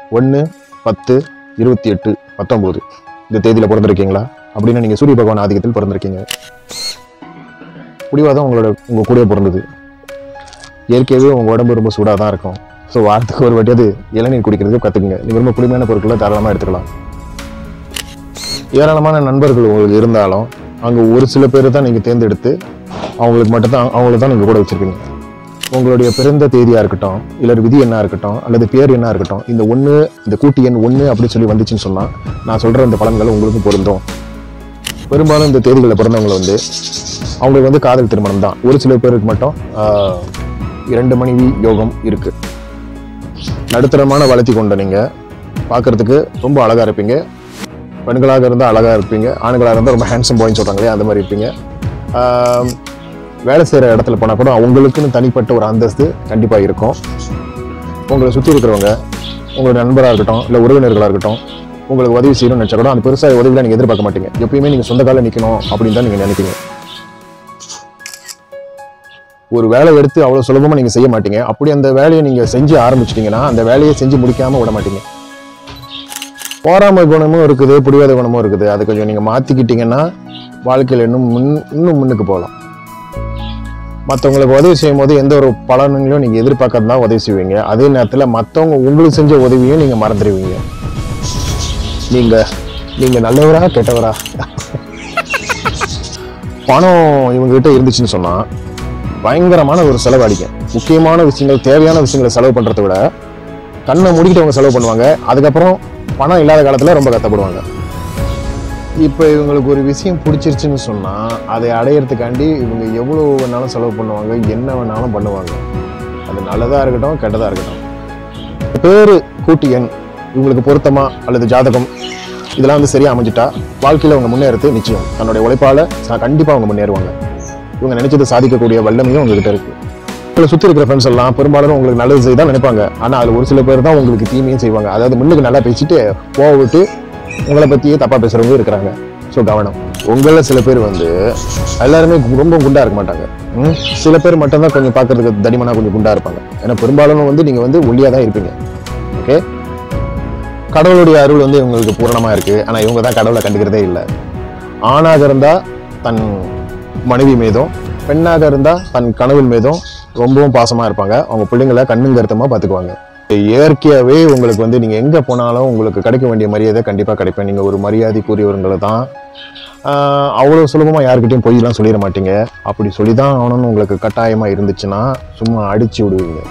ஒன்று பத்து இருபத்தி எட்டு பத்தொம்போது இந்த தேதியில் பிறந்திருக்கீங்களா அப்படின்னா நீங்கள் சூரிய பகவான் ஆதிக்கத்தில் பிறந்திருக்கீங்க பிடிவாதம் உங்களோட உங்கள் கூடயே பிறந்தது இயற்கையாகவே உங்கள் உடம்பு ரொம்ப சூடாக தான் இருக்கும் ஸோ வாரத்துக்கு ஒரு வாட்டியாவது இளநீர் குடிக்கிறதுக்கு கற்றுக்குங்க நீ ரொம்ப குளிமையான பொருட்களை தாராளமாக எடுத்துக்கலாம் ஏராளமான நண்பர்கள் உங்களுக்கு இருந்தாலும் அங்கே ஒரு சில பேர் தான் நீங்கள் தேர்ந்தெடுத்து அவங்களுக்கு மட்டும்தான் அவங்கள தான் நீங்கள் கூட வச்சுருப்பீங்க உங்களுடைய பிறந்த தேதியாக இருக்கட்டும் இல்லை விதி என்ன இருக்கட்டும் அல்லது பேர் என்ன இருக்கட்டும் இந்த ஒன்று இந்த கூட்டு எண் ஒன்று அப்படின்னு சொல்லி வந்துச்சுன்னு சொன்னால் நான் சொல்கிற இந்த பலன்கள் உங்களுக்கு பொருந்தும் பெரும்பாலும் இந்த தேதிகளில் பிறந்தவங்க வந்து அவங்களுக்கு வந்து காதல் திருமணம் தான் ஒரு சில பேருக்கு மட்டும் ஆஹ், இரண்டு மனைவி யோகம் இருக்கு நடுத்தரமான வளர்த்தி கொண்ட நீங்கள் பார்க்கறதுக்கு ரொம்ப அழகாக இருப்பீங்க பெண்களாக இருந்தால் அழகாக இருப்பீங்க ஆண்களாக இருந்தால் ரொம்ப ஹேண்ட்ஸம் பாய்ன்னு சொல்கிறாங்களே அந்த மாதிரி இருப்பீங்க ஆஹ், வேலை செய்கிற இடத்துல போனால் கூட அவங்களுக்குன்னு தனிப்பட்ட ஒரு அந்தஸ்து கண்டிப்பாக இருக்கும் உங்களை சுற்றி இருக்கிறவங்க உங்களோட நண்பராக இருக்கட்டும் இல்லை உறவினர்களாக இருக்கட்டும் உங்களுக்கு உதவி செய்யணும்னு நினச்சா கூட அந்த பெருசாக உதவிலாம் நீங்கள் எதிர்பார்க்க மாட்டீங்க எப்பயுமே நீங்கள் சொந்த காலில் நிற்கணும் அப்படின்னு தான் நீங்கள் நினைப்பீங்க ஒரு வேலை எடுத்து அவ்வளோ சுலபமாக நீங்கள் செய்ய மாட்டீங்க அப்படி அந்த வேலையை நீங்கள் செஞ்சு ஆரம்பிச்சிட்டிங்கன்னா அந்த வேலையை செஞ்சு முடிக்காமல் விட மாட்டீங்க போராமை குணமும் இருக்குது புடிவாத குணமும் இருக்குது அதை கொஞ்சம் நீங்கள் மாற்றிக்கிட்டீங்கன்னா வாழ்க்கையில் இன்னும் முன் இன்னும் முன்னுக்கு போகலாம் மற்றவங்களுக்கு உதவி செய்யும் போது எந்த ஒரு பலன்களையும் நீங்கள் எதிர்பார்க்கறது தான் உதவி செய்வீங்க அதே நேரத்தில் மற்றவங்க உங்களுக்கு செஞ்ச உதவியும் நீங்கள் மறந்துடுவீங்க நீங்கள் நீங்கள் நல்லவரா கெட்டவரா பணம் இவங்ககிட்ட இருந்துச்சுன்னு சொன்னால் பயங்கரமான ஒரு செலவு அடிக்கும் முக்கியமான விஷயங்கள் தேவையான விஷயங்களை செலவு பண்ணுறதை விட கண்ணை மூடிக்கிட்டு அவங்க செலவு பண்ணுவாங்க அதுக்கப்புறம் பணம் இல்லாத காலத்தில் ரொம்ப கஷ்டப்படுவாங்க இப்போ இவங்களுக்கு ஒரு விஷயம் பிடிச்சிருச்சுன்னு சொன்னால் அதை அடையிறதுக்காண்டி இவங்க எவ்வளோ வேணாலும் செலவு பண்ணுவாங்க என்ன வேணாலும் பண்ணுவாங்க அது நல்லதாக இருக்கட்டும் கெட்டதாக இருக்கட்டும் பேரு கூட்டு எண் இவங்களுக்கு பொருத்தமா அல்லது ஜாதகம் இதெல்லாம் வந்து சரியா அமைஞ்சிட்டா வாழ்க்கையில் அவங்க முன்னேறது நிச்சயம் தன்னுடைய உழைப்பால ச- கண்டிப்பா அவங்க முன்னேறுவாங்க இவங்க நினைச்சதை சாதிக்கக்கூடிய வல்லமையும் உங்ககிட்ட இருக்கு உங்களை சுற்றி இருக்கிற ஃப்ரெண்ட்ஸ் எல்லாம் பெரும்பாலும் உங்களுக்கு நல்லது செய்ய தான் நினைப்பாங்க ஆனால் அதில் ஒரு சில பேர் தான் உங்களுக்கு தீமையும் செய்வாங்க அதாவது முன்னுக்கு நல்லா பேசிட்டு போக விட்டு உங்களை பற்றியே தப்பாக பேசுகிறவங்க இருக்கிறாங்க ஸோ கவனம் உங்களில் சில பேர் வந்து எல்லாருமே கு- ரொம்ப குண்டா இருக்க மாட்டாங்க ம்? சில பேர் மட்டும்தான் கொஞ்சம் பார்க்கறதுக்கு தடிமனா கொஞ்சம் குண்டா இருப்பாங்க ஏன்னா பெரும்பாலும் வந்து நீங்கள் வந்து ஒல்லியாக தான் இருப்பீங்க ஓகே கடவுளுடைய அருள் வந்து இவங்களுக்கு பூரணமாக இருக்கு ஆனால் இவங்க தான் கடவுளை கண்டுக்கிறதே இல்லை ஆணாக இருந்தால் தன் மனைவி மீதும் பெண்ணாக இருந்தால் தன் கணவன் மீதும் ரொம்பவும் பாசமாக இருப்பாங்க அவங்க பிள்ளைங்களை கண்ணும் கருத்தமாக பார்த்துக்குவாங்க இயற்கையாகவே உங்களுக்கு வந்து நீங்கள் எங்கே போனாலும் உங்களுக்கு கிடைக்க வேண்டிய மரியாதை கண்டிப்பாக கிடைக்கும் நீங்கள் ஒரு மரியாதைக்குரியவர்களை தான் ஆஹ், அவ்வளோ சுலபமாக யாருக்கிட்டையும் பொய்யெல்லாம் சொல்லிட மாட்டீங்க அப்படி சொல்லி தான் ஆகணும்னு உங்களுக்கு கட்டாயமாக இருந்துச்சுன்னா சும்மா அடிச்சு விடுவீங்க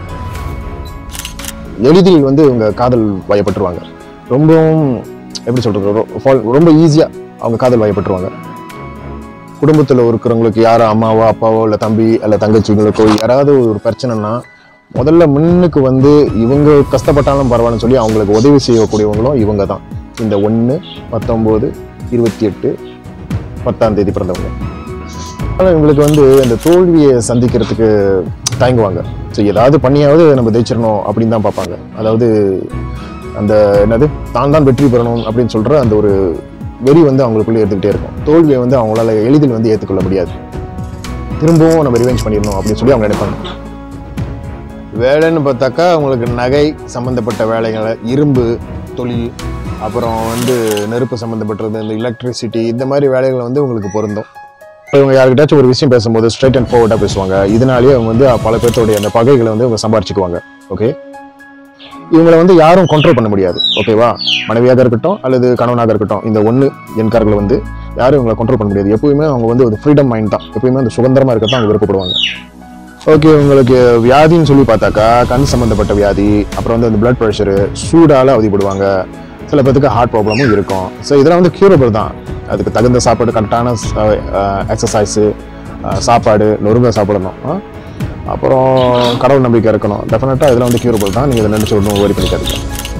எளிதில் வந்து இவங்க காதல் வயப்பட்டுருவாங்க ரொம்பவும் எப்படி சொல்றது ரொ- fall- ரொம்ப ஈஸியாக அவங்க காதல் வயப்பட்டுருவாங்க குடும்பத்தில் இருக்கிறவங்களுக்கு யாரோ அம்மாவோ அப்பாவோ இல்லை தம்பி இல்லை தங்கச்சிங்களுக்கோ யாராவது ஒரு பிரச்சனைனா முதல்ல முன்னுக்கு வந்து இவங்க கஷ்டப்பட்டாலும் பரவாயில்லன்னு சொல்லி அவங்களுக்கு உதவி செய்யக்கூடியவங்களும் இவங்க தான் இந்த ஒன்று பத்தொம்போது இருபத்தி எட்டு பத்தாம் தேதி பிறந்தவங்க ஆனால் இவங்களுக்கு வந்து அந்த தோல்வியை சந்திக்கிறதுக்கு தயங்குவாங்க ஸோ ஏதாவது பண்ணியாவது நம்ம ஜெயிச்சிடணும் அப்படின்னு தான் பார்ப்பாங்க அதாவது அந்த என்னது தான் தான் வெற்றி பெறணும் அப்படின்னு சொல்கிற அந்த ஒரு வெறி வந்து அவங்களுக்குள்ளே எடுத்துக்கிட்டே இருக்கும் தோல்வியை வந்து அவங்களால எளிதில் வந்து ஏற்றுக்கொள்ள முடியாது திரும்பவும் நம்ம ரிவெஞ்ச் பண்ணிடணும் அப்படின்னு சொல்லி அவங்க நினைப்பாங்க வேலைன்னு பார்த்தாக்கா உங்களுக்கு நகை சம்மந்தப்பட்ட வேலைகளை இரும்பு தொழில் அப்புறம் வந்து நெருப்பு சம்மந்தப்பட்டது இந்த எலக்ட்ரிசிட்டி இந்த மாதிரி வேலைகள் வந்து உங்களுக்கு பொருந்தும் இப்போ இவங்க யாருக்கிட்டாச்சும் ஒரு விஷயம் பேசும்போது ஸ்ட்ரைட் அண்ட் ஃபார்வர்டாக பேசுவாங்க இதனாலேயே அவங்க வந்து பல பேர்த்தோடைய அந்த பகைகளை வந்து இவங்க சம்பாரிச்சுக்குவாங்க ஓகே இவங்களை வந்து யாரும் கண்ட்ரோல் பண்ண முடியாது ஓகேவா மனைவியாக இருக்கட்டும் அல்லது கணவனாக இருக்கட்டும் இந்த ஒன்று எண்காரர்களை வந்து யாரும் இவங்களை கண்ட்ரோல் பண்ண முடியாது எப்பவுமே அவங்க வந்து ஒரு ஃப்ரீடம் மைண்ட் தான் எப்பவுமே அந்த சுதந்திரமாக இருக்கத்தான் அவங்க விருப்பப்படுவாங்க ஓகே உங்களுக்கு வியாதின்னு சொல்லி பார்த்தாக்கா கண் சம்மந்தப்பட்ட வியாதி அப்புறம் வந்து அந்த பிளட் ப்ரெஷரு சூடால் அவதிப்படுவாங்க சில பேர்த்துக்கு ஹார்ட் ப்ராப்ளமும் இருக்கும் ஸோ இதெல்லாம் வந்து க்யூரபிள் தான் அதுக்கு தகுந்த சாப்பாடு கரெக்டான எக்ஸசைஸு சாப்பாடு நொறுங்க சாப்பிடணும் ஆ? அப்புறம் கடவுள் நம்பிக்கை இருக்கணும் டெஃபினட்டாக இதெல்லாம் வந்து க்யூரபிள் தான் நீங்கள் இதை நினச்சி ஒன்றும் ஓரி பண்ணிக்காதீங்க